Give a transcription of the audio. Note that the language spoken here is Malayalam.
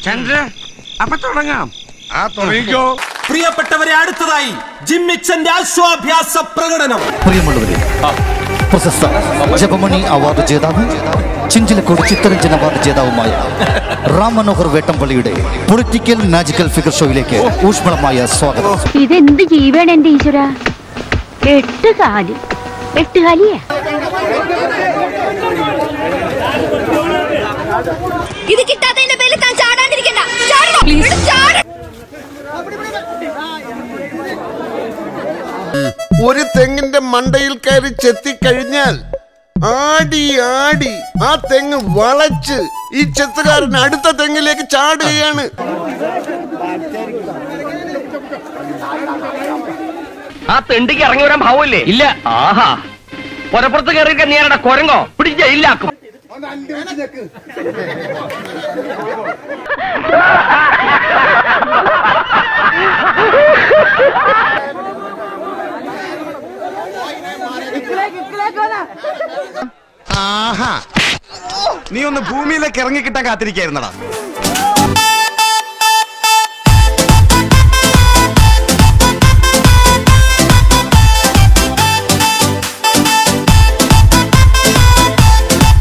ചന്ദ്ര അപ്പൊ തുടങ്ങാം ആ തുടങ്ങിക്കോ പ്രിയപ്പെട്ടവരെ അടുത്തതായി ജിമ്മിച്ചന്റെ അശ്വാഭ്യാസ പ്രകടനം പ്രിയമുള്ളവരെ പ്രശസ്ത ജപമണി അവാർഡ് ജേതാവ് ചിഞ്ചിലക്കോട് ചിത്തരഞ്ജൻ അവാർഡ് ജേതാവുമായ റാം മനോഹർ വേട്ടംപള്ളിയുടെ പൊളിറ്റിക്കൽ മാജിക്കൽ ഫിഗർ ഷോയിലേക്ക് ഊഷ്മളമായ സ്വാഗതം ഇതെന്ത് ജീവൻ എന്റെ ഈശ്വര എട്ട് കാല് എട്ട് കാലിയാ ഇത് കിട്ടാത്തതിന്റെ പേരിൽ താൻ ചാടാണ്ടിരിക്കണ്ട ചാടണം. ഇവിടെ ചാട- ഒരു തെങ്ങിന്റെ മണ്ടയിൽ കയറി ചെത്തിക്കഴിഞ്ഞാൽ ആടി ആടി ആ തെങ്ങ് വളച്ച് ഈ ചെത്തുകാരൻ അടുത്ത തെങ്ങിലേക്ക് ചാടുകയാണ് ആ തെണ്ടിക്ക് ഇറങ്ങി വരാൻ ഭാവമില്ലേ ഇല്ല ആഹാ പുറപ്പുറത്ത് കയറിയിട്ട് നീ ആരുടെ കൊരങ്ങോ പിടിച്ച് ജയിലാക്കും ആഹാ നീ ഒന്ന് ഭൂമിയിലേക്ക് ഇറങ്ങിക്കിട്ടാൻ കാത്തിരിക്കായിരുന്നടാ